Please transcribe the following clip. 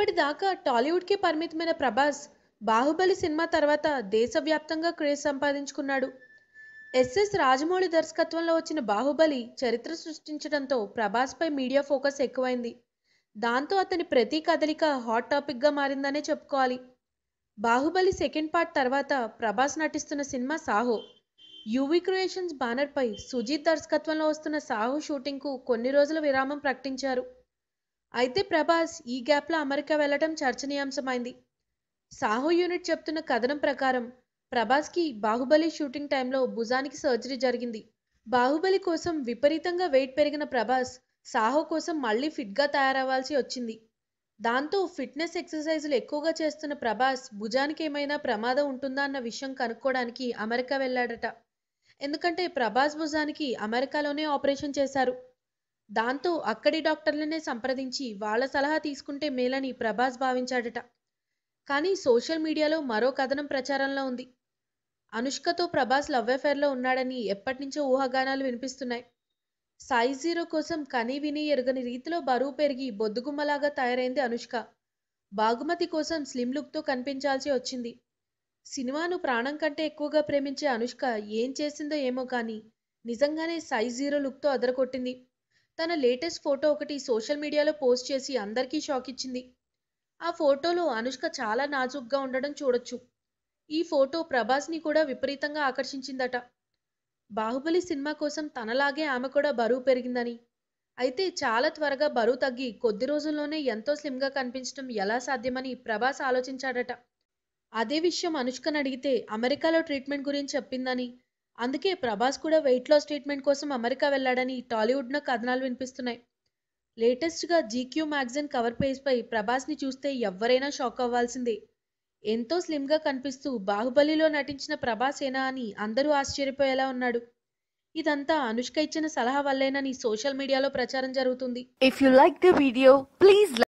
ఇప్పటిదాకా టాలీవుడ్కే పరిమితమైన ప్రభాస్ బాహుబలి సినిమా తర్వాత దేశవ్యాప్తంగా క్రేజ్ సంపాదించుకున్నాడు ఎస్ఎస్ రాజమౌళి దర్శకత్వంలో వచ్చిన బాహుబలి చరిత్ర సృష్టించడంతో ప్రభాస్పై మీడియా ఫోకస్ ఎక్కువైంది దాంతో అతని ప్రతి కదలిక హాట్ టాపిక్గా మారిందనే చెప్పుకోవాలి బాహుబలి సెకండ్ పార్ట్ తర్వాత ప్రభాస్ నటిస్తున్న సినిమా సాహో యూవీ క్రియేషన్స్ బ్యానర్పై సుజీత్ దర్శకత్వంలో వస్తున్న సాహో షూటింగ్కు కొన్ని రోజుల విరామం ప్రకటించారు అయితే ప్రభాస్ ఈ గ్యాప్లో అమెరికా వెళ్లడం చర్చనీయాంశమైంది సాహో యూనిట్ చెప్తున్న కథనం ప్రకారం ప్రభాస్కి బాహుబలి షూటింగ్ టైంలో భుజానికి సర్జరీ జరిగింది బాహుబలి కోసం విపరీతంగా వెయిట్ పెరిగిన ప్రభాస్ సాహో కోసం మళ్ళీ ఫిట్గా తయారవ్వాల్సి వచ్చింది దాంతో ఫిట్నెస్ ఎక్సర్సైజులు ఎక్కువగా చేస్తున్న ప్రభాస్ భుజానికి ఏమైనా ప్రమాదం ఉంటుందా అన్న విషయం కనుక్కోవడానికి అమెరికా వెళ్ళాడట ఎందుకంటే ప్రభాస్ భుజానికి అమెరికాలోనే ఆపరేషన్ చేశారు దాంతో అక్కడి డాక్టర్లనే సంప్రదించి వాళ్ళ సలహా తీసుకుంటే మేలని ప్రభాస్ భావించాడట కానీ సోషల్ మీడియాలో మరో కథనం ప్రచారంలో ఉంది అనుష్కతో ప్రభాస్ లవ్ అఫేర్లో ఉన్నాడని ఎప్పటినుంచో ఊహాగానాలు వినిపిస్తున్నాయి సాయి జీరో కోసం కని విని ఎరుగని రీతిలో బరువు పెరిగి బొద్దుగుమ్మలాగా తయారైంది అనుష్క బాగుమతి కోసం స్లిమ్ లుక్తో కనిపించాల్సి వచ్చింది సినిమాను ప్రాణం కంటే ఎక్కువగా ప్రేమించే అనుష్క ఏం చేసిందో ఏమో కానీ నిజంగానే సాయి జీరో లుక్తో అదరకొట్టింది తన లేటెస్ట్ ఫోటో ఒకటి సోషల్ మీడియాలో పోస్ట్ చేసి అందరికీ షాక్ ఇచ్చింది ఆ ఫోటోలో అనుష్క చాలా నాజుగ్గా ఉండడం చూడొచ్చు ఈ ఫోటో ప్రభాస్ని కూడా విపరీతంగా ఆకర్షించిందట బాహుబలి సినిమా కోసం తనలాగే ఆమె కూడా బరువు పెరిగిందని అయితే చాలా త్వరగా బరువు తగ్గి కొద్ది రోజుల్లోనే ఎంతో స్లిమ్గా కనిపించడం ఎలా సాధ్యమని ప్రభాస్ ఆలోచించాడట అదే విషయం అనుష్కను అడిగితే అమెరికాలో ట్రీట్మెంట్ గురించి చెప్పిందని అందుకే ప్రభాస్ కూడా వెయిట్ లాస్ ట్రీట్మెంట్ కోసం అమెరికా వెళ్ళాడని టాలీవుడ్లో కథనాలు వినిపిస్తున్నాయి లేటెస్ట్గా జీక్యూ మ్యాగజైన్ కవర్ పేజ్పై ప్రభాస్ని చూస్తే ఎవరైనా షాక్ అవ్వాల్సిందే ఎంతో స్లిమ్గా కనిపిస్తూ బాహుబలిలో నటించిన ప్రభాసేనా అని అందరూ ఆశ్చర్యపోయేలా ఉన్నాడు ఇదంతా అనుష్క ఇచ్చిన సలహా వల్లేనని సోషల్ మీడియాలో ప్రచారం జరుగుతుంది If you like the video, please